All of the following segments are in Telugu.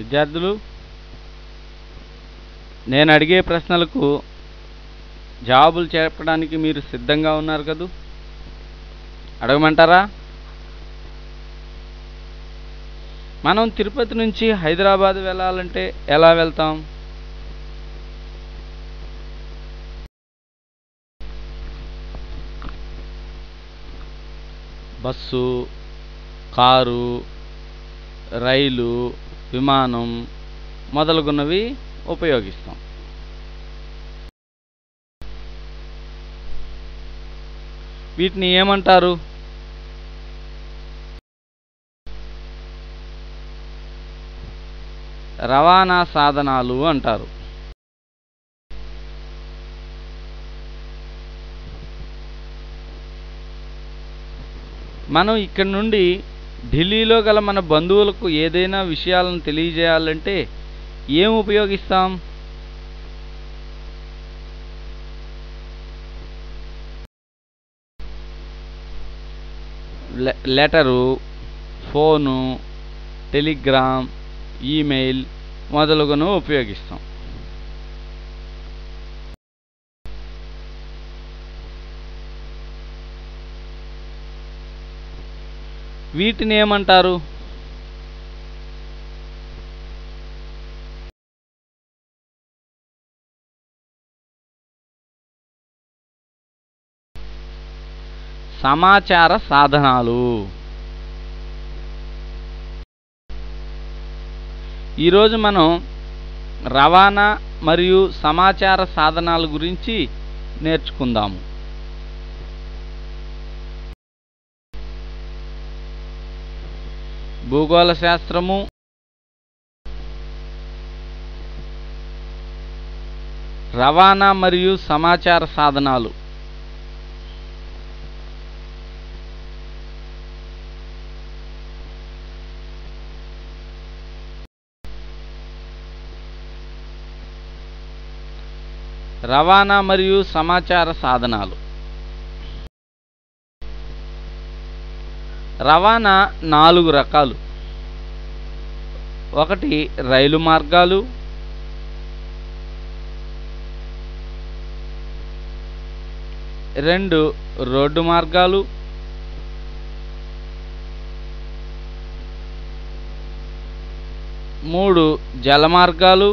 విద్యార్థులు నేను అడిగే ప్రశ్నలకు జవాబులు చెప్పడానికి మీరు సిద్ధంగా ఉన్నారు కదూ అడగమంటారా మనం తిరుపతి నుంచి హైదరాబాద్ వెళ్ళాలంటే ఎలా వెళ్తాం బస్సు కారు రైలు విమానం మొదలగున్నవి ఉపయోగిస్తాం వీటిని ఏమంటారు రవాణా సాధనాలు అంటారు మనం ఇక్కడ నుండి ఢిల్లీలో గల మన బంధువులకు ఏదైనా విషయాలను తెలియజేయాలంటే ఏం ఉపయోగిస్తాం లె లెటరు ఫోను టెలిగ్రామ్ ఈమెయిల్ మొదలగును ఉపయోగిస్తాం వీటిని ఏమంటారు సమాచార సాధనాలు ఈరోజు మనం రవాణా మరియు సమాచార సాధనాల గురించి నేర్చుకుందాము భూగోళ శాస్త్రము రవాణా మరియు సమాచార సాధనాలు రవాణా మరియు సమాచార సాధనాలు రవాణా నాలుగు రకాలు ఒకటి రైలు మార్గాలు రెండు రోడ్డు మార్గాలు మూడు జల మార్గాలు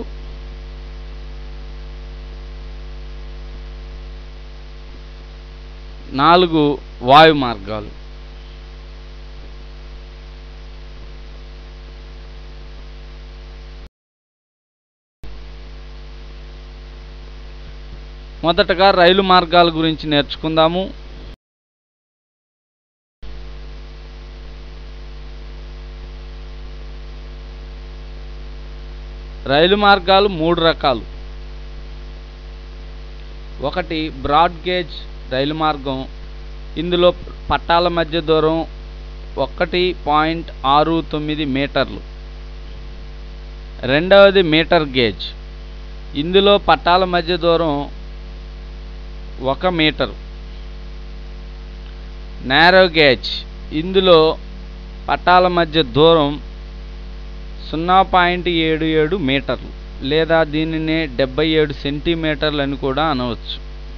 నాలుగు వాయు మార్గాలు మొదటగా రైలు మార్గాల గురించి నేర్చుకుందాము రైలు మార్గాలు మూడు రకాలు ఒకటి బ్రాడ్ గేజ్ రైలు మార్గం ఇందులో పట్టాల మధ్య దూరం ఒకటి పాయింట్ ఆరు తొమ్మిది మీటర్లు రెండవది మీటర్ గేజ్ ఇందులో పట్టాల మధ్య దూరం ఒక మీటరు నేరో గేజ్ ఇందులో పట్టాల మధ్య దూరం సున్నా పాయింట్ ఏడు ఏడు మీటర్లు లేదా దీనినే డెబ్బై ఏడు సెంటీమీటర్లు అని కూడా అనవచ్చు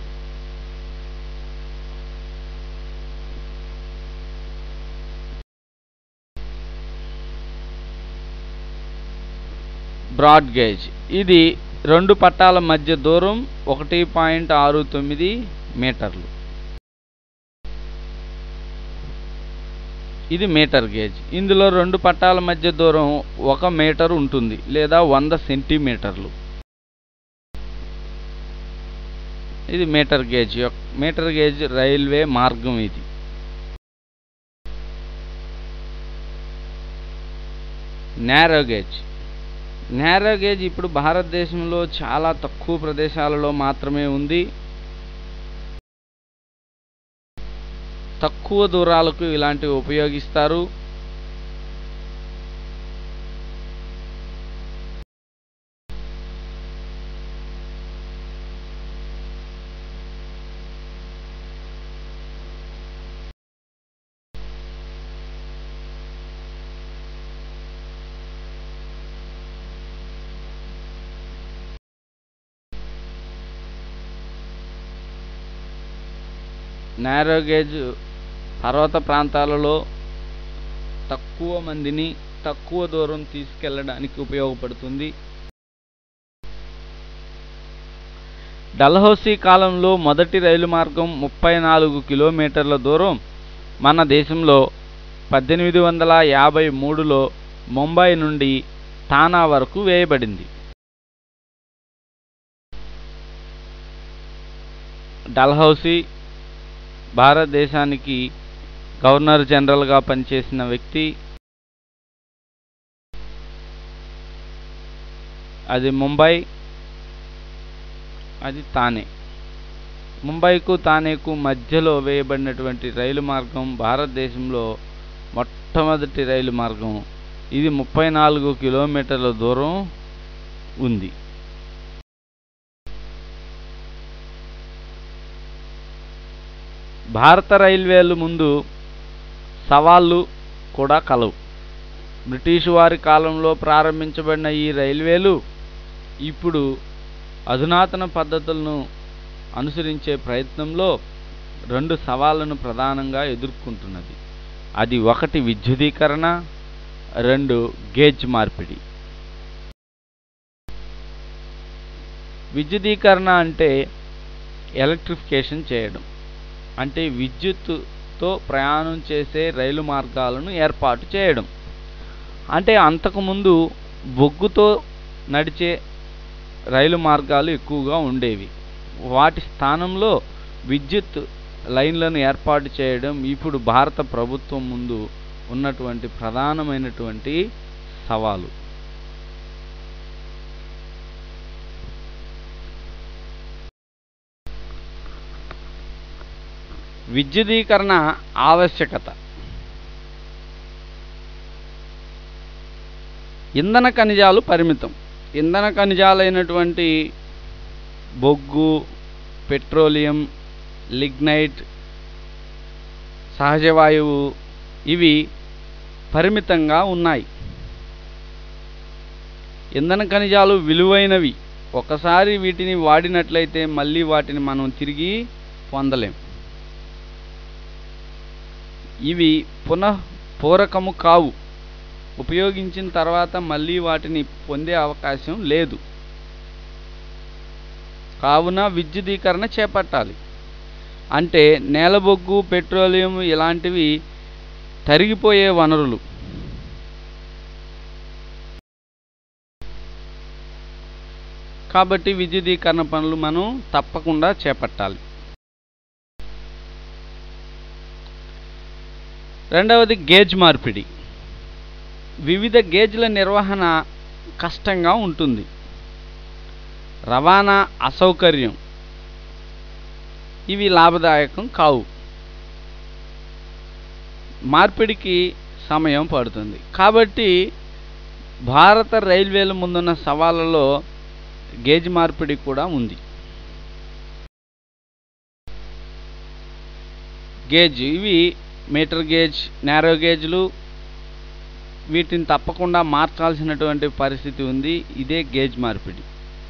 బ్రాడ్ గేజ్ ఇది రెండు పట్టాల మధ్య దూరం ఒకటి పాయింట్ ఆరు తొమ్మిది మీటర్లు ఇది మీటర్ గేజ్ ఇందులో రెండు పట్టాల మధ్య దూరం ఒక మీటర్ ఉంటుంది లేదా వంద సెంటీమీటర్లు ఇది మీటర్ గేజ్ యొక్క మీటర్ గేజ్ రైల్వే మార్గం ఇది నేరో గేజ్ నేరో గేజ్ ఇప్పుడు భారతదేశంలో చాలా తక్కువ ప్రదేశాలలో మాత్రమే ఉంది తక్కువ దూరాలకు ఇలాంటివి ఉపయోగిస్తారు నేరో గేజ్ పర్వత ప్రాంతాలలో తక్కువ మందిని తక్కువ దూరం తీసుకెళ్ళడానికి ఉపయోగపడుతుంది డల్హౌసీ కాలంలో మొదటి రైలు మార్గం ముప్పై నాలుగు కిలోమీటర్ల దూరం మన దేశంలో పద్దెనిమిది వందల యాభై మూడులో ముంబై నుండి ఠానా వరకు వేయబడింది డల్హౌసీ భారతదేశానికి గవర్నర్ జనరల్గా పనిచేసిన వ్యక్తి అది ముంబై అది తానే ముంబైకు తానేకు మధ్యలో వేయబడినటువంటి రైలు మార్గం భారతదేశంలో మొట్టమొదటి రైలు మార్గం ఇది ముప్పై నాలుగు కిలోమీటర్ల దూరం ఉంది భారత రైల్వేలు ముందు సవాళ్ళు కూడా కలవు బ్రిటిషు వారి కాలంలో ప్రారంభించబడిన ఈ రైల్వేలు ఇప్పుడు అధునాతన పద్ధతులను అనుసరించే ప్రయత్నంలో రెండు సవాళ్లను ప్రధానంగా ఎదుర్కొంటున్నది అది ఒకటి విద్యుదీకరణ రెండు గేజ్ మార్పిడి విద్యుదీకరణ అంటే ఎలక్ట్రిఫికేషన్ చేయడం అంటే విద్యుత్తుతో ప్రయాణం చేసే రైలు మార్గాలను ఏర్పాటు చేయడం అంటే అంతకుముందు బొగ్గుతో నడిచే రైలు మార్గాలు ఎక్కువగా ఉండేవి వాటి స్థానంలో విద్యుత్ లైన్లను ఏర్పాటు చేయడం ఇప్పుడు భారత ప్రభుత్వం ముందు ఉన్నటువంటి ప్రధానమైనటువంటి సవాలు విద్యుదీకరణ ఆవశ్యకత ఇంధన ఖనిజాలు పరిమితం ఇంధన ఖనిజాలైనటువంటి బొగ్గు పెట్రోలియం లిగ్నైట్ సహజ వాయువు ఇవి పరిమితంగా ఉన్నాయి ఇంధన ఖనిజాలు విలువైనవి ఒకసారి వీటిని వాడినట్లయితే మళ్ళీ వాటిని మనం తిరిగి పొందలేం ఇవి పునః పూరకము కావు ఉపయోగించిన తర్వాత మళ్ళీ వాటిని పొందే అవకాశం లేదు కావున విద్యుదీకరణ చేపట్టాలి అంటే నేలబొగ్గు పెట్రోలియం ఇలాంటివి తరిగిపోయే వనరులు కాబట్టి విద్యుదీకరణ పనులు మనం తప్పకుండా చేపట్టాలి రెండవది గేజ్ మార్పిడి వివిధ గేజ్ల నిర్వహణ కష్టంగా ఉంటుంది రవాణా అసౌకర్యం ఇవి లాభదాయకం కావు మార్పిడికి సమయం పడుతుంది కాబట్టి భారత రైల్వేల ముందున్న సవాళ్ళలో గేజ్ మార్పిడి కూడా ఉంది గేజ్ ఇవి మీటర్ గేజ్ నేరో గేజ్లు వీటిని తప్పకుండా మార్చాల్సినటువంటి పరిస్థితి ఉంది ఇదే గేజ్ మార్పిడి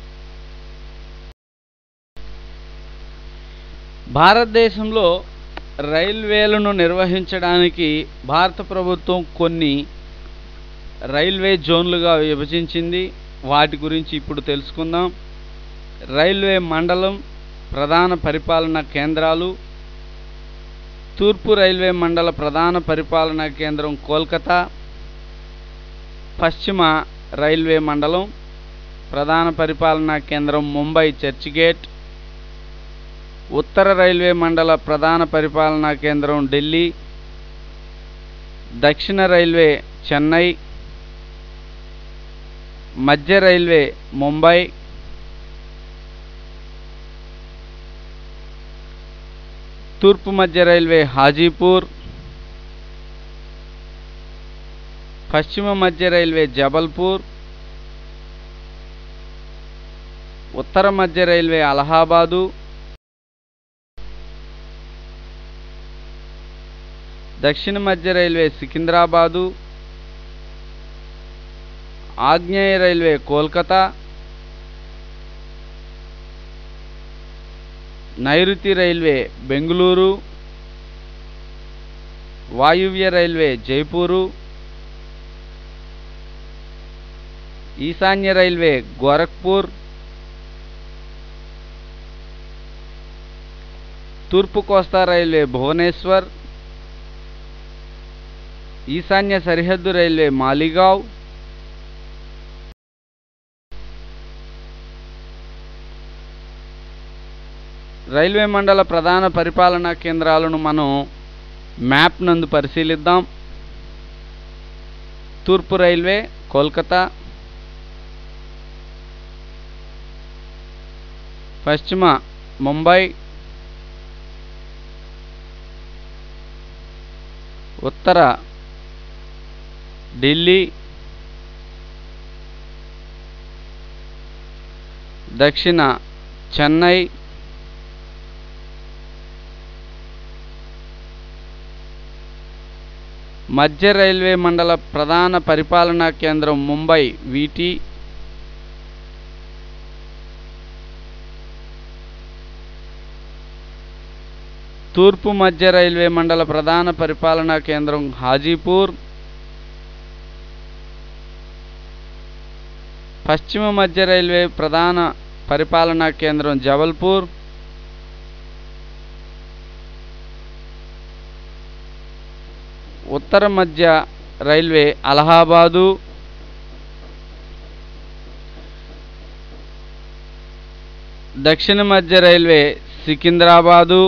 భారతదేశంలో రైల్వేలను నిర్వహించడానికి భారత ప్రభుత్వం కొన్ని రైల్వే జోన్లుగా విభజించింది వాటి గురించి ఇప్పుడు తెలుసుకుందాం రైల్వే మండలం ప్రధాన పరిపాలనా కేంద్రాలు తూర్పు రైల్వే మండల ప్రధాన పరిపాలనా కేంద్రం కోల్కతా పశ్చిమ రైల్వే మండలం ప్రధాన పరిపాలనా కేంద్రం ముంబై చర్చిగేట్ ఉత్తర రైల్వే మండల ప్రధాన పరిపాలనా కేంద్రం ఢిల్లీ దక్షిణ రైల్వే చెన్నై మధ్య రైల్వే ముంబై తూర్పు మధ్య రైల్వే హాజీపూర్ పశ్చిమ మధ్య రైల్వే జబల్పూర్ ఉత్తర మధ్య రైల్వే అలహాబాదు దక్షిణ మధ్య రైల్వే సికింద్రాబాదు ఆగ్నేయ రైల్వే కోల్కతా నైరుతి రైల్వే బెంగళూరు వాయువ్య రైల్వే జైపూరు ఈశాన్య రైల్వే గోరఖ్పూర్ తూర్పు కోస్తా రైల్వే భువనేశ్వర్ ఈశాన్య సరిహద్దు రైల్వే మాలిగావ్ రైల్వే మండల ప్రధాన పరిపాలనా కేంద్రాలను మనం మ్యాప్ నందు పరిశీలిద్దాం తూర్పు రైల్వే కోల్కతా పశ్చిమ ముంబై ఉత్తర ఢిల్లీ దక్షిణ చెన్నై మధ్య రైల్వే మండల ప్రధాన పరిపాలనా కేంద్రం ముంబై వీటి తూర్పు మధ్య రైల్వే మండల ప్రధాన పరిపాలనా కేంద్రం హాజీపూర్ పశ్చిమ మధ్య రైల్వే ప్రధాన పరిపాలనా కేంద్రం జబల్పూర్ ఉత్తర మధ్య రైల్వే అలహాబాదు దక్షిణ మధ్య రైల్వే సికింద్రాబాదు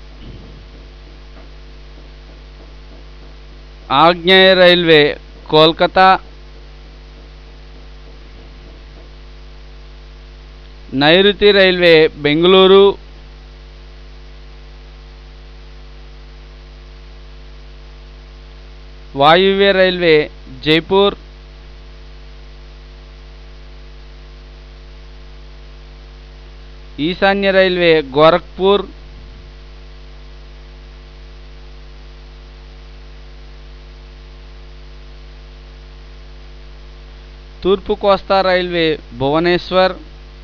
ఆగ్నేయ రైల్వే కోల్కతా నైరుతి రైల్వే బెంగళూరు వాయువ్య రైల్వే జైపూర్ ఈశాన్య రైల్వే గోరఖ్పూర్ తూర్పు కోస్తా రైల్వే భువనేశ్వర్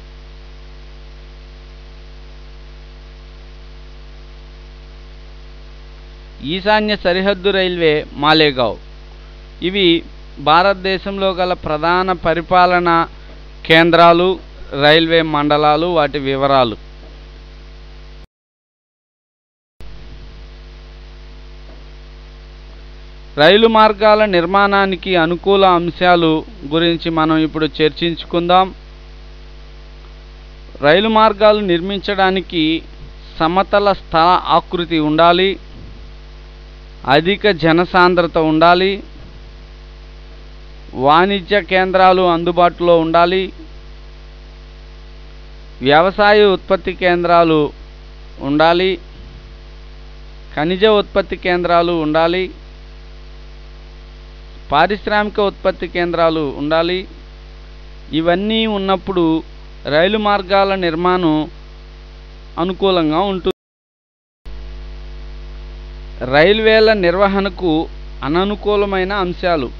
ఈశాన్య సరిహద్దు రైల్వే మాలేగావ్ ఇవి భారతదేశంలో గల ప్రధాన పరిపాలనా కేంద్రాలు రైల్వే మండలాలు వాటి వివరాలు రైలు మార్గాల నిర్మాణానికి అనుకూల అంశాలు గురించి మనం ఇప్పుడు చర్చించుకుందాం రైలు మార్గాలు నిర్మించడానికి సమతల స్థల ఆకృతి ఉండాలి అధిక జనసాంద్రత ఉండాలి వాణిజ్య కేంద్రాలు అందుబాటులో ఉండాలి వ్యవసాయ ఉత్పత్తి కేంద్రాలు ఉండాలి ఖనిజ ఉత్పత్తి కేంద్రాలు ఉండాలి పారిశ్రామిక ఉత్పత్తి కేంద్రాలు ఉండాలి ఇవన్నీ ఉన్నప్పుడు రైలు మార్గాల నిర్మాణం అనుకూలంగా ఉంటుంది రైల్వేల నిర్వహణకు అననుకూలమైన అంశాలు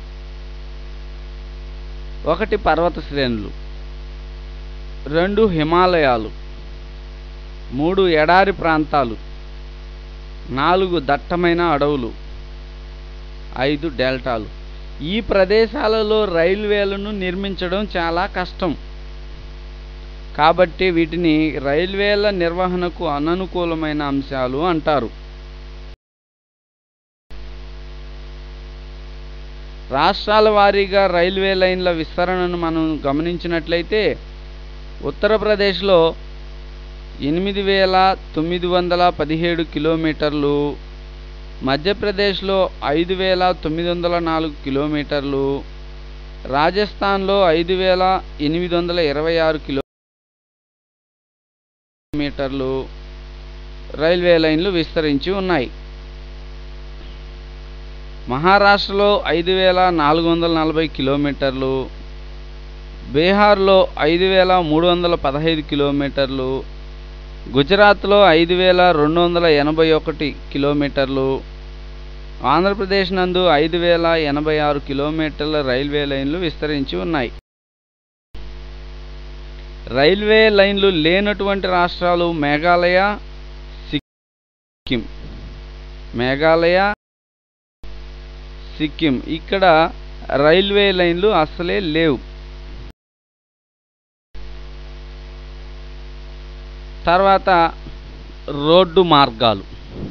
ఒకటి పర్వత శ్రేణులు రెండు హిమాలయాలు మూడు ఎడారి ప్రాంతాలు నాలుగు దట్టమైన అడవులు ఐదు డెల్టాలు ఈ ప్రదేశాలలో రైల్వేలను నిర్మించడం చాలా కష్టం కాబట్టి వీటిని రైల్వేల నిర్వహణకు అననుకూలమైన అంశాలు అంటారు రాష్ట్రాల వారీగా రైల్వే లైన్ల విస్తరణను మనం గమనించినట్లయితే ఉత్తరప్రదేశ్లో ఎనిమిది వేల తొమ్మిది వందల పదిహేడు కిలోమీటర్లు మధ్యప్రదేశ్లో ఐదు వేల తొమ్మిది వందల నాలుగు కిలోమీటర్లు రాజస్థాన్లో ఐదు వేల ఎనిమిది వందల ఇరవై ఆరు కిలోమీటర్లు రైల్వే లైన్లు విస్తరించి ఉన్నాయి మహారాష్ట్రలో ఐదు వేల నాలుగు వందల నలభై కిలోమీటర్లు బీహార్లో ఐదు వేల మూడు వందల పదహైదు కిలోమీటర్లు గుజరాత్లో ఐదు వేల రెండు వందల ఎనభై ఒకటి కిలోమీటర్లు ఆంధ్రప్రదేశ్ నందు ఐదు వేల ఎనభై ఆరు కిలోమీటర్ల రైల్వే లైన్లు విస్తరించి ఉన్నాయి రైల్వే లైన్లు లేనటువంటి రాష్ట్రాలు మేఘాలయ సిక్కిం మేఘాలయ సిక్కిం ఇక్కడ రైల్వే లైన్లు అస్సలే లేవు తర్వాత రోడ్డు మార్గాలు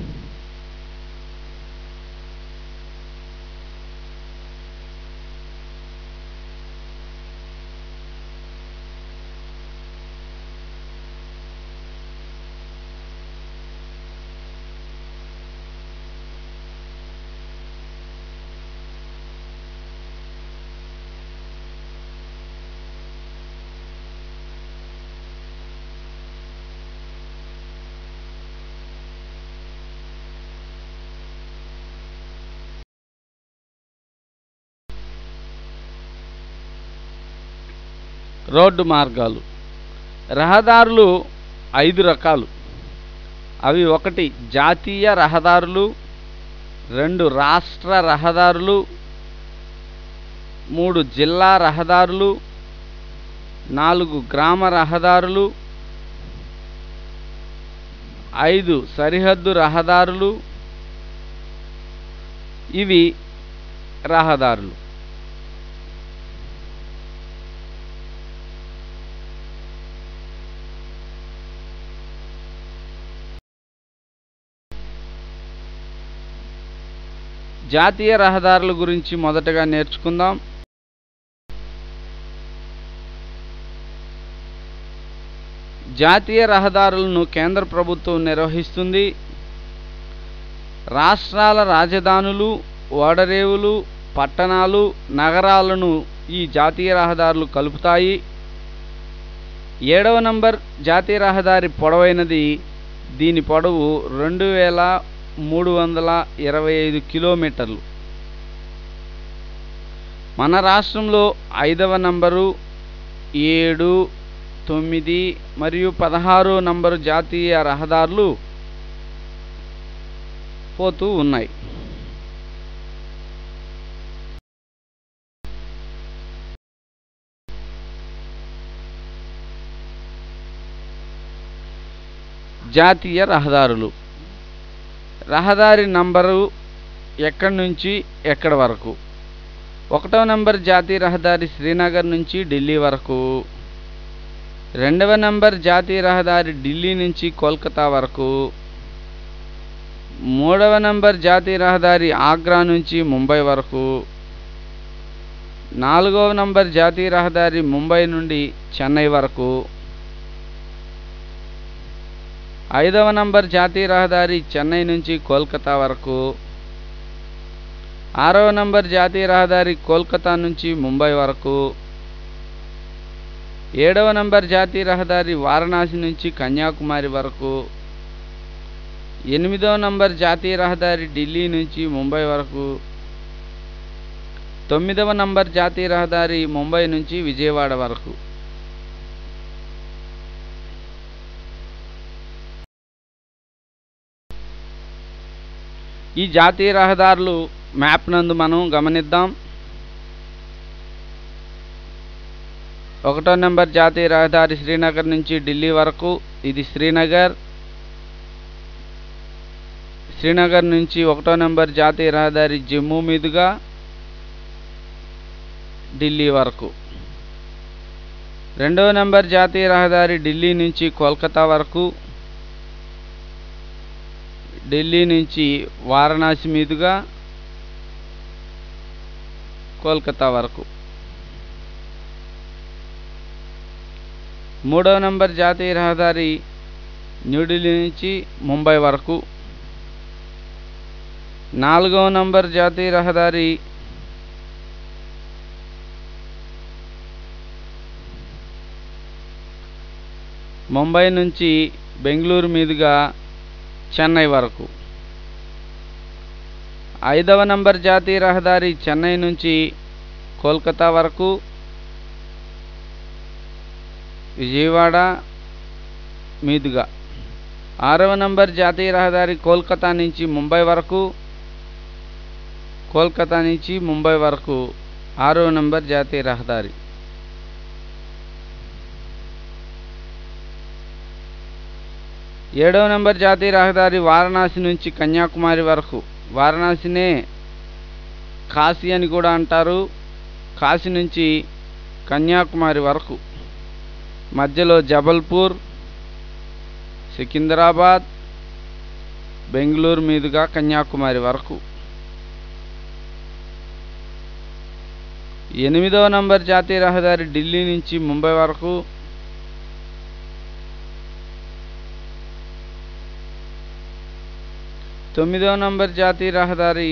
రోడ్డు మార్గాలు రహదారులు ఐదు రకాలు అవి ఒకటి జాతీయ రహదారులు రెండు రాష్ట్ర రహదారులు మూడు జిల్లా రహదారులు నాలుగు గ్రామ రహదారులు ఐదు సరిహద్దు రహదారులు ఇవి రహదారులు జాతీయ రహదారుల గురించి మొదటగా నేర్చుకుందాం జాతీయ రహదారులను కేంద్ర ప్రభుత్వం నిర్వహిస్తుంది రాష్ట్రాల రాజధానులు ఓడరేవులు పట్టణాలు నగరాలను ఈ జాతీయ రహదారులు కలుపుతాయి ఏడవ నంబర్ జాతీయ రహదారి పొడవైనది దీని పొడవు రెండు వేల మూడు వందల ఇరవై ఐదు కిలోమీటర్లు మన రాష్ట్రంలో ఐదవ నంబరు ఏడు తొమ్మిది మరియు పదహారు నంబరు జాతీయ రహదారులు పోతూ ఉన్నాయి జాతీయ రహదారులు రహదారి నంబరు ఎక్కడి నుంచి ఎక్కడి వరకు ఒకటవ నంబర్ జాతీయ రహదారి శ్రీనగర్ నుంచి ఢిల్లీ వరకు రెండవ నంబర్ జాతీయ రహదారి ఢిల్లీ నుంచి కోల్కతా వరకు మూడవ నంబర్ జాతీయ రహదారి ఆగ్రా నుంచి ముంబై వరకు నాలుగవ నంబర్ జాతీయ రహదారి ముంబై నుండి చెన్నై వరకు ఐదవ నంబర్ జాతీయ రహదారి చెన్నై నుంచి కోల్కతా వరకు ఆరవ నంబర్ జాతీయ రహదారి కోల్కతా నుంచి ముంబై వరకు ఏడవ నంబర్ జాతీయ రహదారి వారణాసి నుంచి కన్యాకుమారి వరకు ఎనిమిదవ నంబర్ జాతీయ రహదారి ఢిల్లీ నుంచి ముంబై వరకు తొమ్మిదవ నంబర్ జాతీయ రహదారి ముంబై నుంచి విజయవాడ వరకు ఈ జాతీయ రహదారులు మ్యాప్ నందు మనం గమనిద్దాం ఒకటో నెంబర్ జాతీయ రహదారి శ్రీనగర్ నుంచి ఢిల్లీ వరకు ఇది శ్రీనగర్ శ్రీనగర్ నుంచి ఒకటో నెంబర్ జాతీయ రహదారి జమ్మూ మీదుగా ఢిల్లీ వరకు రెండవ నెంబర్ జాతీయ రహదారి ఢిల్లీ నుంచి కోల్కతా వరకు ఢిల్లీ నుంచి వారణాసి మీదుగా కోల్కతా వరకు మూడవ నంబర్ జాతీయ రహదారి న్యూఢిల్లీ నుంచి ముంబై వరకు నాలుగవ నంబర్ జాతీయ రహదారి ముంబై నుంచి బెంగళూరు మీదుగా చెన్నై వరకు ఐదవ నంబర్ జాతీయ రహదారి చెన్నై నుంచి కోల్కతా వరకు విజయవాడ మీదుగా ఆరవ నంబర్ జాతీయ రహదారి కోల్కతా నుంచి ముంబై వరకు కోల్కతా నుంచి ముంబై వరకు ఆరవ నంబర్ జాతీయ రహదారి ఏడవ నంబర్ జాతీయ రహదారి వారణాసి నుంచి కన్యాకుమారి వరకు వారణాసినే కాశీ అని కూడా అంటారు కాశీ నుంచి కన్యాకుమారి వరకు మధ్యలో జబల్పూర్ సికింద్రాబాద్ బెంగళూరు మీదుగా కన్యాకుమారి వరకు ఎనిమిదవ నంబర్ జాతీయ రహదారి ఢిల్లీ నుంచి ముంబై వరకు తొమ్మిదవ నంబర్ జాతీయ రహదారి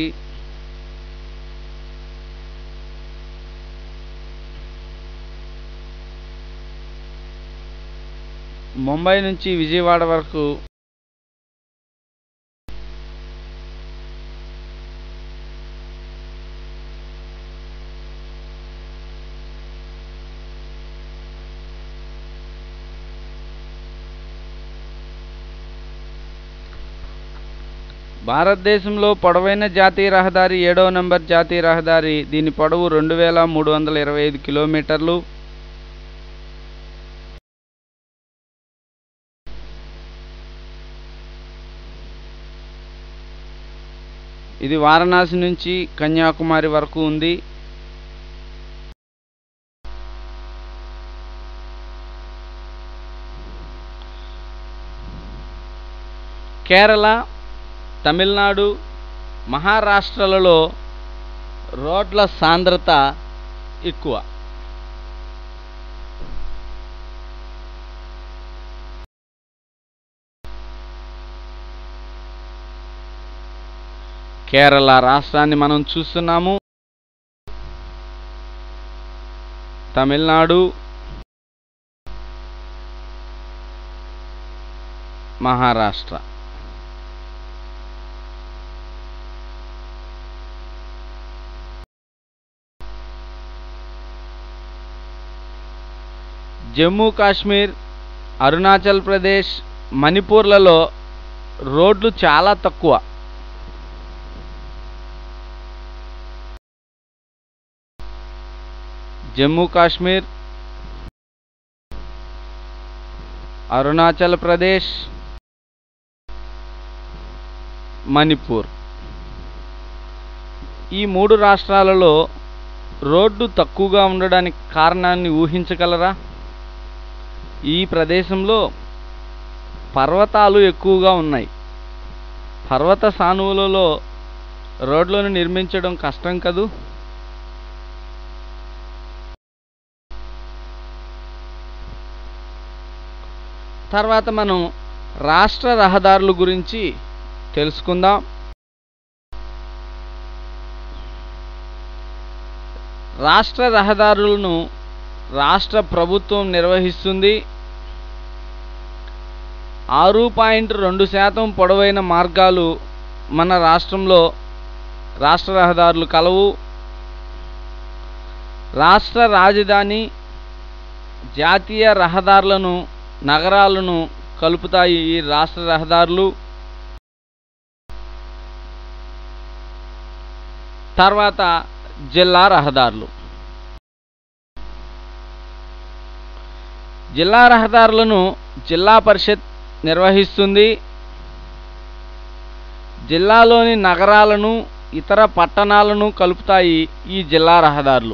ముంబై నుంచి విజయవాడ వరకు భారతదేశంలో పొడవైన జాతీయ రహదారి ఏడవ నంబర్ జాతీయ రహదారి దీని పొడవు రెండు వేల మూడు వందల ఇరవై ఐదు కిలోమీటర్లు ఇది వారణాసి నుంచి కన్యాకుమారి వరకు ఉంది కేరళ తమిళనాడు మహారాష్ట్రలలో రోడ్ల సాంద్రత ఎక్కువ కేరళ రాష్ట్రాన్ని మనం చూస్తున్నాము తమిళనాడు మహారాష్ట్ర జమ్మూ కాశ్మీర్ అరుణాచల్ ప్రదేశ్ మణిపూర్లలో రోడ్లు చాలా తక్కువ జమ్మూ కాశ్మీర్ అరుణాచల్ ప్రదేశ్ మణిపూర్ ఈ మూడు రాష్ట్రాలలో రోడ్డు తక్కువగా ఉండడానికి కారణాన్ని ఊహించగలరా ఈ ప్రదేశంలో పర్వతాలు ఎక్కువగా ఉన్నాయి పర్వత సానువులలో రోడ్లను నిర్మించడం కష్టం కదూ తర్వాత మనం రాష్ట్ర రహదారుల గురించి తెలుసుకుందాం రాష్ట్ర రహదారులను రాష్ట్ర ప్రభుత్వం నిర్వహిస్తుంది ఆరు పాయింట్ రెండు శాతం పొడవైన మార్గాలు మన రాష్ట్రంలో రాష్ట్ర రహదారులు కలవు రాష్ట్ర రాజధాని జాతీయ రహదారులను నగరాలను కలుపుతాయి ఈ రాష్ట్ర రహదారులు తర్వాత జిల్లా రహదారులు జిల్లా రహదారులను జిల్లా పరిషత్ నిర్వహిస్తుంది జిల్లాలోని నగరాలను ఇతర పట్టణాలను కలుపుతాయి ఈ జిల్లా రహదారులు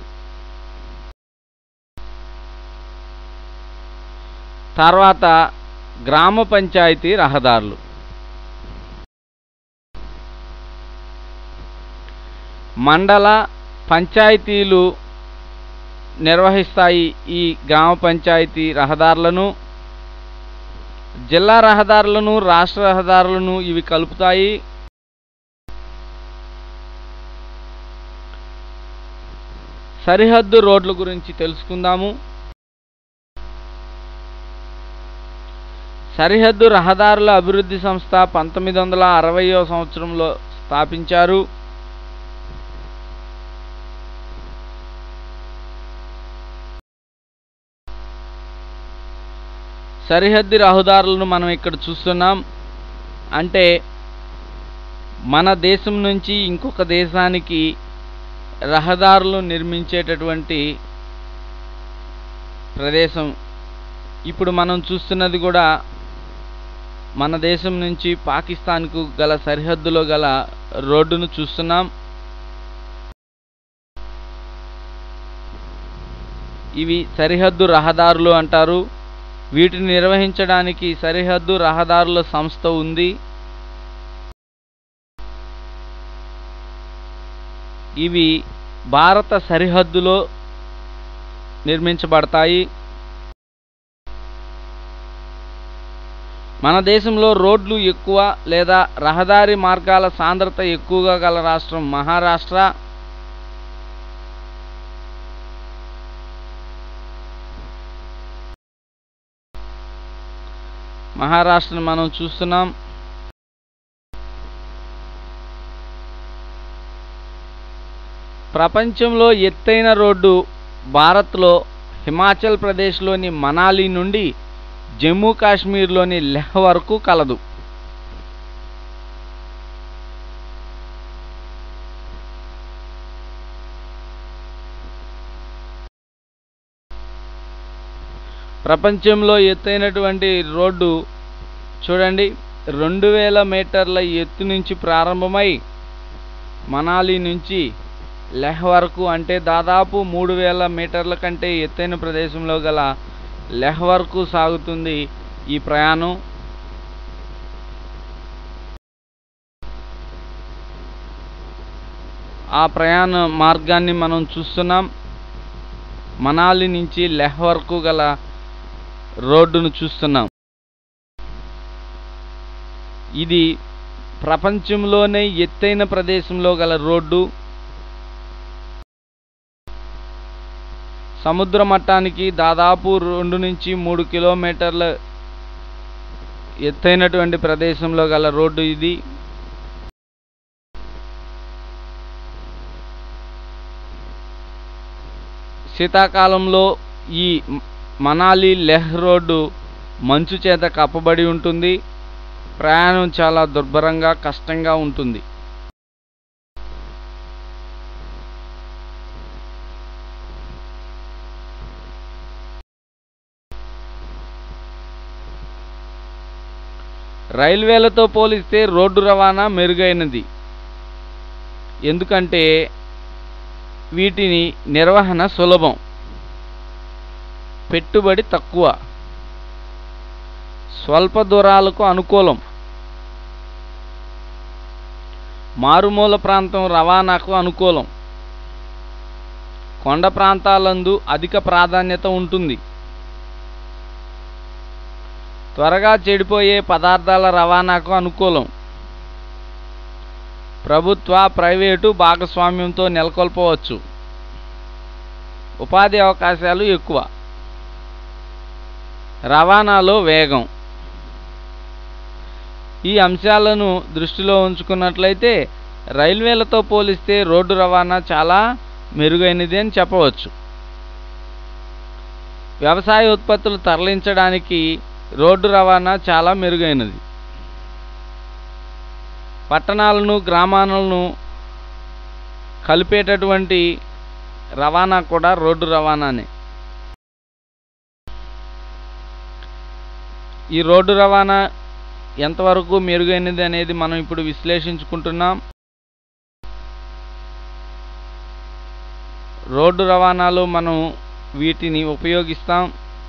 తర్వాత గ్రామ పంచాయతీ రహదారులు మండల పంచాయతీలు నిర్వహిస్తాయి ఈ గ్రామ పంచాయతీ రహదారులను జిల్లా రహదారులను రాష్ట్ర రహదారులను ఇవి కలుపుతాయి సరిహద్దు రోడ్ల గురించి తెలుసుకుందాము సరిహద్దు రహదారుల అభివృద్ధి సంస్థ పంతొమ్మిది వందల అరవయో సంవత్సరంలో స్థాపించారు సరిహద్దు రహదారులను మనం ఇక్కడ చూస్తున్నాం అంటే మన దేశం నుంచి ఇంకొక దేశానికి రహదారులు నిర్మించేటటువంటి ప్రదేశం ఇప్పుడు మనం చూస్తున్నది కూడా మన దేశం నుంచి పాకిస్తాన్కు గల సరిహద్దులో గల రోడ్డును చూస్తున్నాం ఇవి సరిహద్దు రహదారులు అంటారు వీటిని నిర్వహించడానికి సరిహద్దు రహదారుల సంస్థ ఉంది ఇవి భారత సరిహద్దులో నిర్మించబడతాయి మన దేశంలో రోడ్లు ఎక్కువ లేదా రహదారి మార్గాల సాంద్రత ఎక్కువగా గల రాష్ట్రం మహారాష్ట్ర మహారాష్ట్రను మనం చూస్తున్నాం ప్రపంచంలో ఎత్తైన రోడ్డు భారత్లో హిమాచల్ ప్రదేశ్లోని మనాలి నుండి జమ్మూ కాశ్మీర్లోని లెహ్ వరకు కలదు ప్రపంచంలో ఎత్తైనటువంటి రోడ్డు చూడండి రెండు వేల మీటర్ల ఎత్తు నుంచి ప్రారంభమై మనాలి నుంచి లెహ్ వరకు అంటే దాదాపు మూడు వేల మీటర్ల కంటే ఎత్తైన ప్రదేశంలో గల లెహ్ వరకు సాగుతుంది ఈ ప్రయాణం ఆ ప్రయాణ మార్గాన్ని మనం చూస్తున్నాం మనాలి నుంచి లెహ్ వరకు గల రోడ్డును చూస్తున్నాం ఇది ప్రపంచంలోనే ఎత్తైన ప్రదేశంలో గల రోడ్డు సముద్ర మట్టానికి దాదాపు రెండు నుంచి మూడు కిలోమీటర్ల ఎత్తైనటువంటి ప్రదేశంలో గల రోడ్డు ఇది శీతాకాలంలో ఈ మనాలి లెహ్ రోడ్డు మంచు చేత కప్పబడి ఉంటుంది ప్రయాణం చాలా దుర్భరంగా కష్టంగా ఉంటుంది రైల్వేలతో పోలిస్తే రోడ్డు రవాణా మెరుగైనది ఎందుకంటే వీటిని నిర్వహణ సులభం పెట్టుబడి తక్కువ స్వల్ప దూరాలకు అనుకూలం మారుమూల ప్రాంతం రవాణాకు అనుకూలం కొండ ప్రాంతాలందు అధిక ప్రాధాన్యత ఉంటుంది త్వరగా చెడిపోయే పదార్థాల రవాణాకు అనుకూలం ప్రభుత్వ ప్రైవేటు భాగస్వామ్యంతో నెలకొల్పవచ్చు ఉపాధి అవకాశాలు ఎక్కువ రవాణాలో వేగం ఈ అంశాలను దృష్టిలో ఉంచుకున్నట్లయితే రైల్వేలతో పోలిస్తే రోడ్డు రవాణా చాలా మెరుగైనది అని చెప్పవచ్చు వ్యవసాయ ఉత్పత్తులు తరలించడానికి రోడ్డు రవాణా చాలా మెరుగైనది పట్టణాలను గ్రామాలను కలిపేటటువంటి రవాణా కూడా రోడ్డు రవాణానే ఈ రోడ్డు రవాణా ఎంతవరకు మెరుగైనది అనేది మనం ఇప్పుడు విశ్లేషించుకుంటున్నాం రోడ్డు రవాణాలో మనం వీటిని ఉపయోగిస్తాం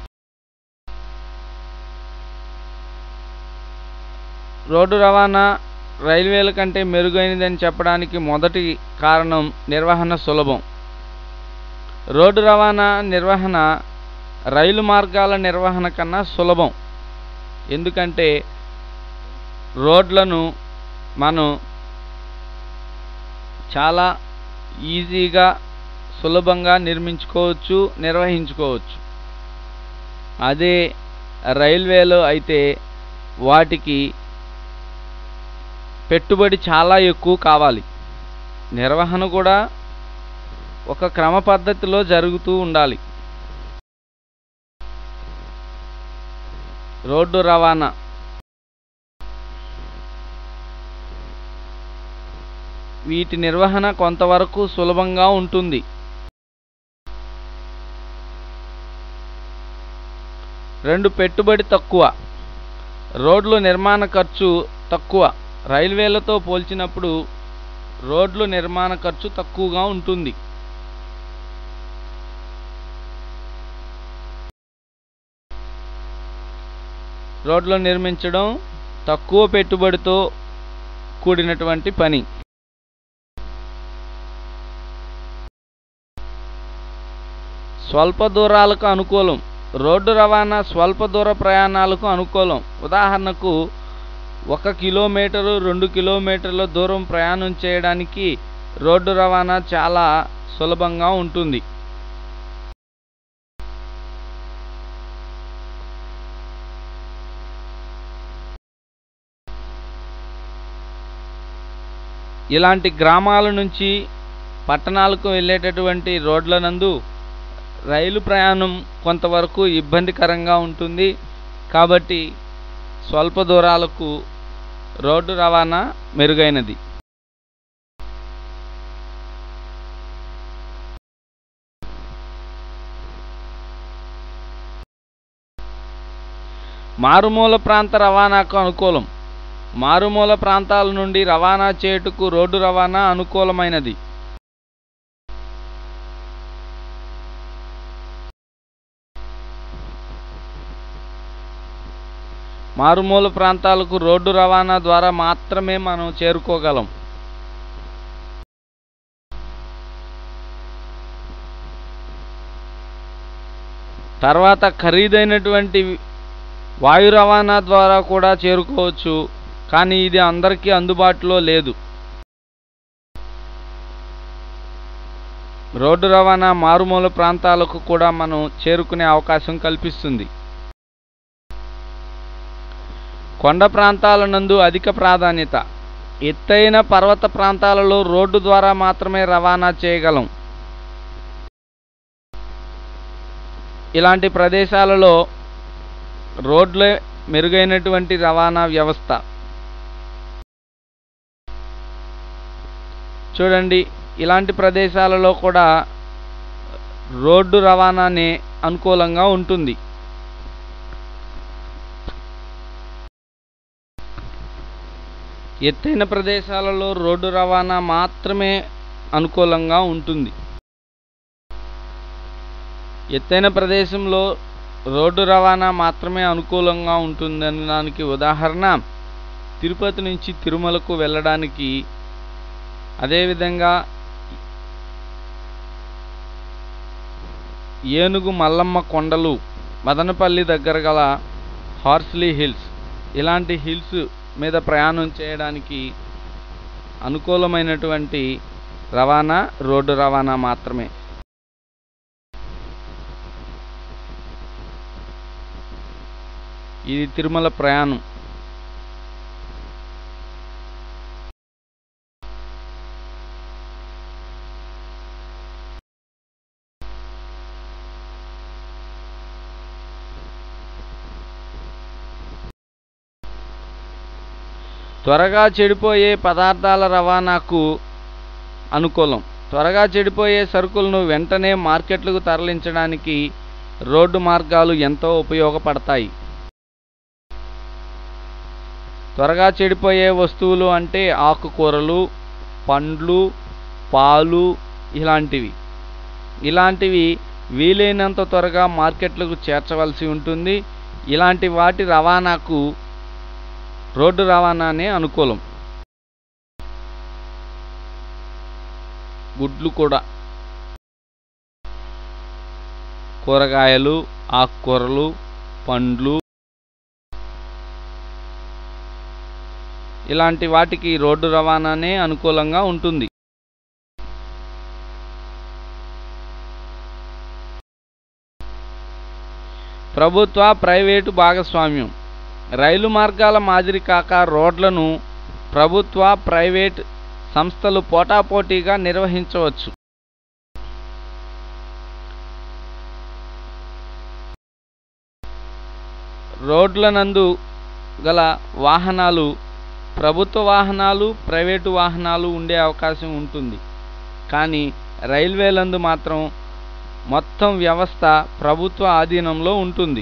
రోడ్డు రవాణా రైల్వేల కంటే మెరుగైనదని చెప్పడానికి మొదటి కారణం నిర్వహణ సులభం రోడ్డు రవాణా నిర్వహణ రైలు మార్గాల నిర్వహణ కన్నా సులభం ఎందుకంటే రోడ్లను మనం చాలా ఈజీగా సులభంగా నిర్మించుకోవచ్చు నిర్వహించుకోవచ్చు అదే రైల్వేలో అయితే వాటికి పెట్టుబడి చాలా ఎక్కువ కావాలి నిర్వహణ కూడా ఒక క్రమ పద్ధతిలో జరుగుతూ ఉండాలి రోడ్డు రవాణా వీటి నిర్వహణ కొంతవరకు సులభంగా ఉంటుంది రెండు పెట్టుబడి తక్కువ రోడ్లు నిర్మాణ ఖర్చు తక్కువ రైల్వేలతో పోల్చినప్పుడు రోడ్లు నిర్మాణ ఖర్చు తక్కువగా ఉంటుంది రోడ్లు నిర్మించడం తక్కువ పెట్టుబడితో కూడినటువంటి పని స్వల్ప దూరాలకు అనుకూలం రోడ్డు రవాణా స్వల్ప దూర ప్రయాణాలకు అనుకూలం ఉదాహరణకు ఒక కిలోమీటరు రెండు కిలోమీటర్ల దూరం ప్రయాణం చేయడానికి రోడ్డు రవాణా చాలా సులభంగా ఉంటుంది ఇలాంటి గ్రామాల నుంచి పట్టణాలకు వెళ్ళేటటువంటి రోడ్ల నందు రైలు ప్రయాణం కొంతవరకు ఇబ్బందికరంగా ఉంటుంది కాబట్టి స్వల్ప దూరాలకు రోడ్డు రవాణా మెరుగైనది మారుమూల ప్రాంత రవాణాకు అనుకూలం మారుమూల ప్రాంతాల నుండి రవాణా చేయుటకు రోడ్డు రవాణా అనుకూలమైనది మారుమూల ప్రాంతాలకు రోడ్డు రవాణా ద్వారా మాత్రమే మనం చేరుకోగలం తర్వాత ఖరీదైనటువంటి వాయు రవాణా ద్వారా కూడా చేరుకోవచ్చు కానీ ఇది అందరికీ అందుబాటులో లేదు రోడ్డు రవాణా మారుమూల ప్రాంతాలకు కూడా మనం చేరుకునే అవకాశం కల్పిస్తుంది కొండ ప్రాంతాల నందు అధిక ప్రాధాన్యత ఎత్తైన పర్వత ప్రాంతాలలో రోడ్డు ద్వారా మాత్రమే రవాణా చేయగలం ఇలాంటి ప్రదేశాలలో రోడ్లే మెరుగైనటువంటి రవాణా వ్యవస్థ చూడండి ఇలాంటి ప్రదేశాలలో కూడా రోడ్డు రవాణానే అనుకూలంగా ఉంటుంది ఎత్తైన ప్రదేశాలలో రోడ్డు రవాణా మాత్రమే అనుకూలంగా ఉంటుంది ఎత్తైన ప్రదేశంలో రోడ్డు రవాణా మాత్రమే అనుకూలంగా ఉంటుందని దానికి ఉదాహరణ తిరుపతి నుంచి తిరుమలకు వెళ్ళడానికి అదేవిధంగా ఏనుగు మల్లమ్మ కొండలు మదనపల్లి దగ్గర గల హార్స్లీ హిల్స్ ఇలాంటి హిల్స్ మీద ప్రయాణం చేయడానికి అనుకూలమైనటువంటి రవాణా రోడ్డు రవాణా మాత్రమే ఇది తిరుమల ప్రయాణం త్వరగా చెడిపోయే పదార్థాల రవాణాకు అనుకూలం త్వరగా చెడిపోయే సరుకులను వెంటనే మార్కెట్లకు తరలించడానికి రోడ్డు మార్గాలు ఎంతో ఉపయోగపడతాయి త్వరగా చెడిపోయే వస్తువులు అంటే ఆకుకూరలు పండ్లు పాలు ఇలాంటివి ఇలాంటివి వీలైనంత త్వరగా మార్కెట్లకు చేర్చవలసి ఉంటుంది ఇలాంటి వాటి రవాణాకు రోడ్డు రవాణానే అనుకూలం గుడ్లు కూడా కూరగాయలు ఆకుకూరలు పండ్లు ఇలాంటి వాటికి రోడ్డు రవాణానే అనుకూలంగా ఉంటుంది ప్రభుత్వ ప్రైవేటు భాగస్వామ్యం రైలు మార్గాల మాదిరి కాక రోడ్లను ప్రభుత్వ ప్రైవేట్ సంస్థలు పోటాపోటీగా నిర్వహించవచ్చు రోడ్ల నందు గల వాహనాలు ప్రభుత్వ వాహనాలు ప్రైవేటు వాహనాలు ఉండే అవకాశం ఉంటుంది కానీ రైల్వేలందు మాత్రం మొత్తం వ్యవస్థ ప్రభుత్వ ఆధీనంలో ఉంటుంది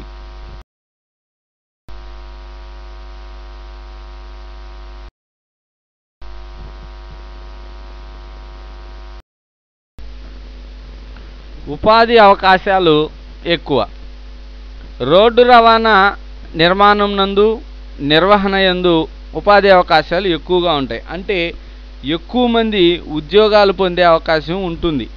ఉపాధి అవకాశాలు ఎక్కువ రోడ్డు రవాణా నిర్మాణం నందు నిర్వహణ యందు ఉపాధి అవకాశాలు ఎక్కువగా ఉంటాయి అంటే ఎక్కువ మంది ఉద్యోగాలు పొందే అవకాశం ఉంటుంది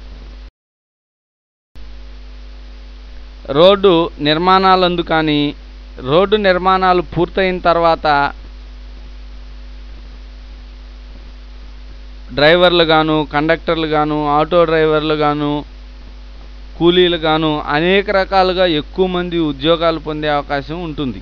రోడ్డు నిర్మాణాలందు కానీ రోడ్డు నిర్మాణాలు పూర్తయిన తర్వాత డ్రైవర్లు గాను కండక్టర్లు గాను ఆటో డ్రైవర్లు గాను కూలీలు గాను అనేక రకాలుగా ఎక్కువ మంది ఉద్యోగాలు పొందే అవకాశం ఉంటుంది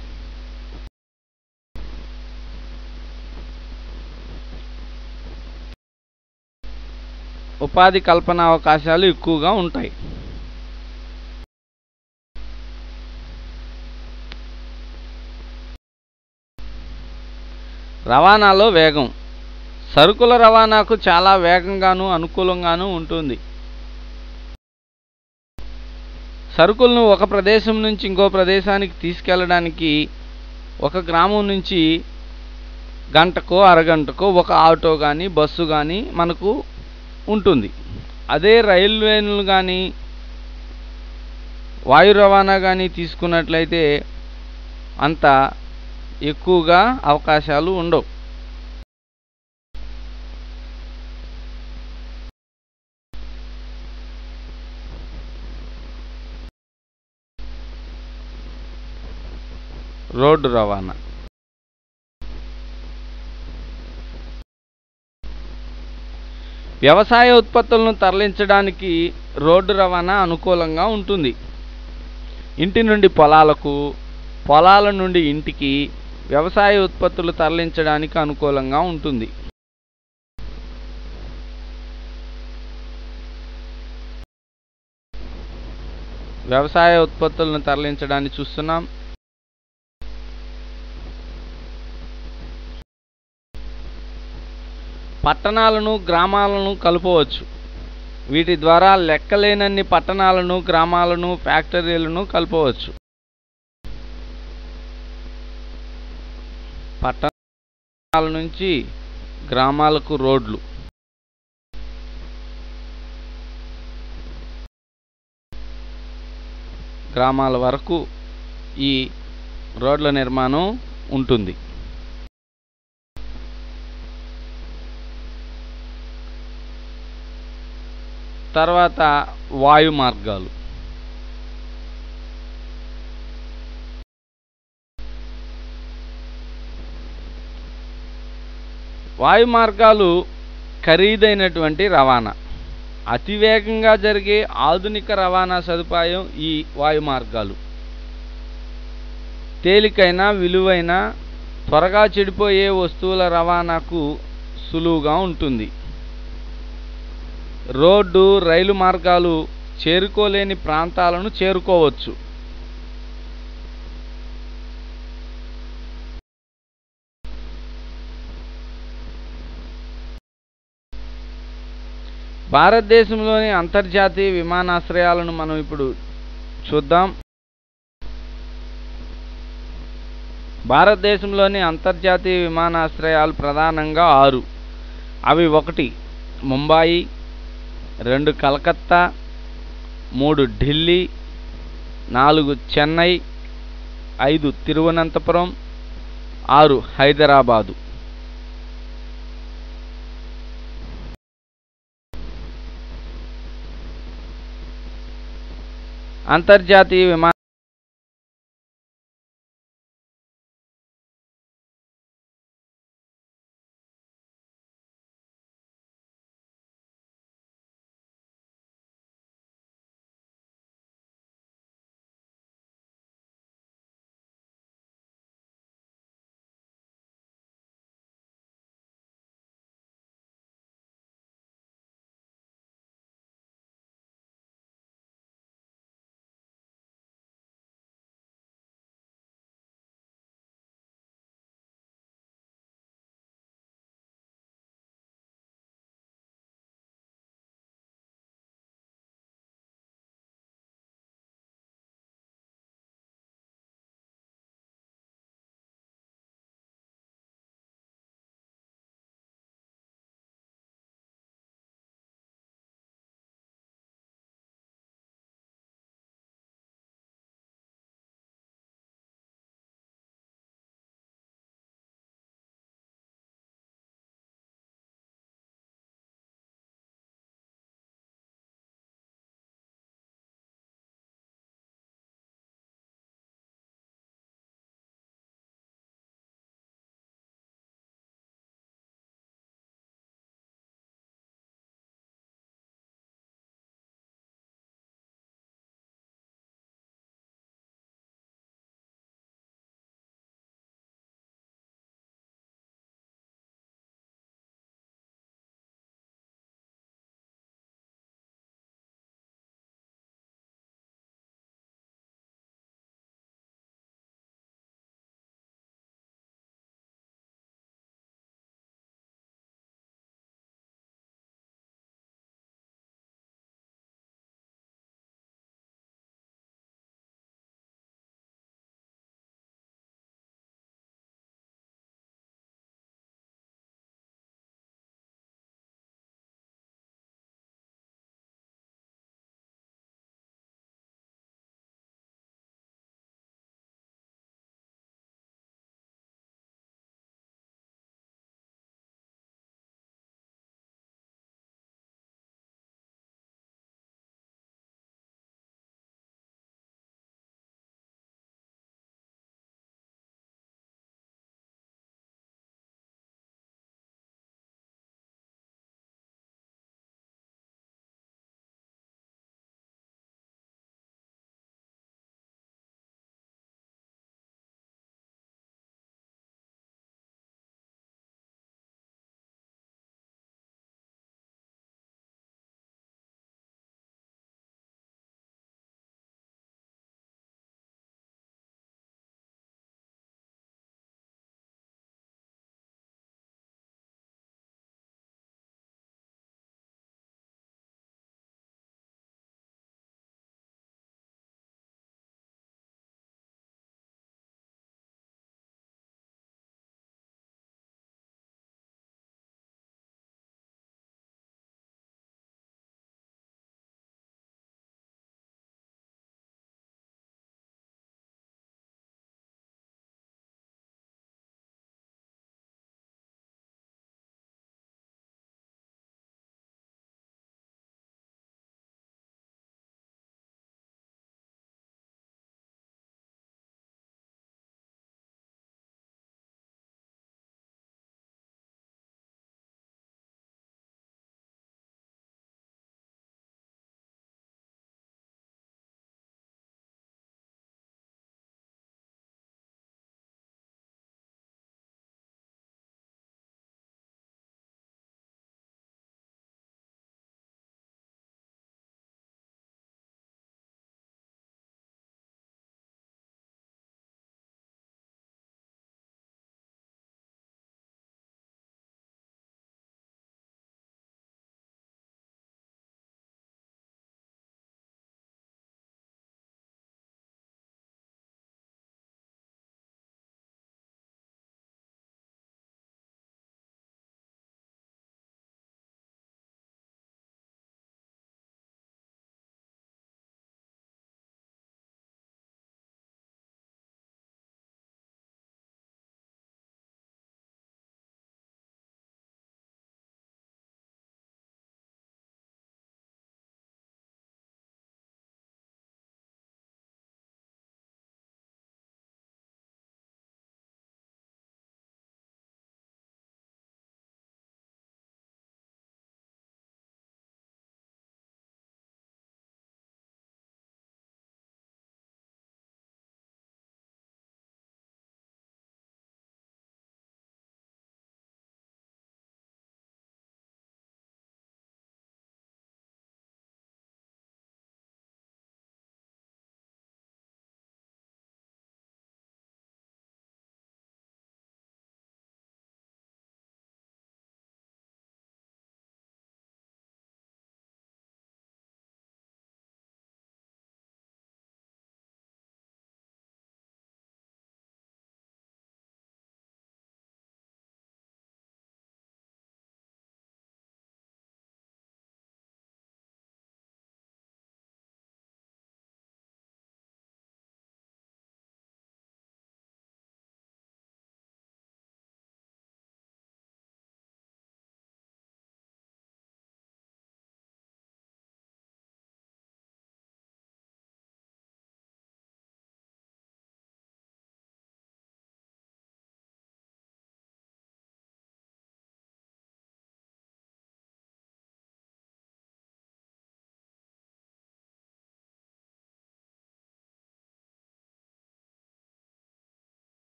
ఉపాధి కల్పన అవకాశాలు ఎక్కువగా ఉంటాయి రవాణాలో వేగం సరుకుల రవాణాకు చాలా వేగంగాను అనుకూలంగాను ఉంటుంది సరుకులను ఒక ప్రదేశం నుంచి ఇంకో ప్రదేశానికి తీసుకెళ్ళడానికి ఒక గ్రామం నుంచి గంటకో అరగంటకో ఒక ఆటో కానీ బస్సు కానీ మనకు ఉంటుంది అదే రైల్వేలు కానీ వాయు రవాణా కానీ తీసుకున్నట్లయితే అంత ఎక్కువగా అవకాశాలు ఉండవు రోడ్డు రవాణా వ్యవసాయ ఉత్పత్తులను తరలించడానికి రోడ్డు రవాణా అనుకూలంగా ఉంటుంది ఇంటి నుండి పొలాలకు పొలాల నుండి ఇంటికి వ్యవసాయ ఉత్పత్తులు తరలించడానికి అనుకూలంగా ఉంటుంది వ్యవసాయ ఉత్పత్తులను తరలించడాన్ని చూస్తున్నాం పట్టణాలను గ్రామాలను కలపవచ్చు వీటి ద్వారా లెక్కలేనన్ని పట్టణాలను గ్రామాలను ఫ్యాక్టరీలను కలపవచ్చు పట్టణాల నుంచి గ్రామాలకు రోడ్లు గ్రామాల వరకు ఈ రోడ్ల నిర్మాణం ఉంటుంది తర్వాత వాయు మార్గాలు వాయు మార్గాలు ఖరీదైనటువంటి రవాణా అతివేగంగా జరిగే ఆధునిక రవాణా సదుపాయం ఈ వాయు మార్గాలు తేలికైన విలువైన త్వరగా చెడిపోయే వస్తువుల రవాణాకు సులువుగా ఉంటుంది రోడ్డు రైలు మార్గాలు చేరుకోలేని ప్రాంతాలను చేరుకోవచ్చు భారతదేశంలోని అంతర్జాతీయ విమానాశ్రయాలను మనం ఇప్పుడు చూద్దాం భారతదేశంలోని అంతర్జాతీయ విమానాశ్రయాలు ప్రధానంగా ఆరు అవి ఒకటి ముంబాయి రెండు కలకత్తా మూడు ఢిల్లీ నాలుగు చెన్నై ఐదు తిరువనంతపురం ఆరు హైదరాబాదు అంతర్జాతీయ విమాన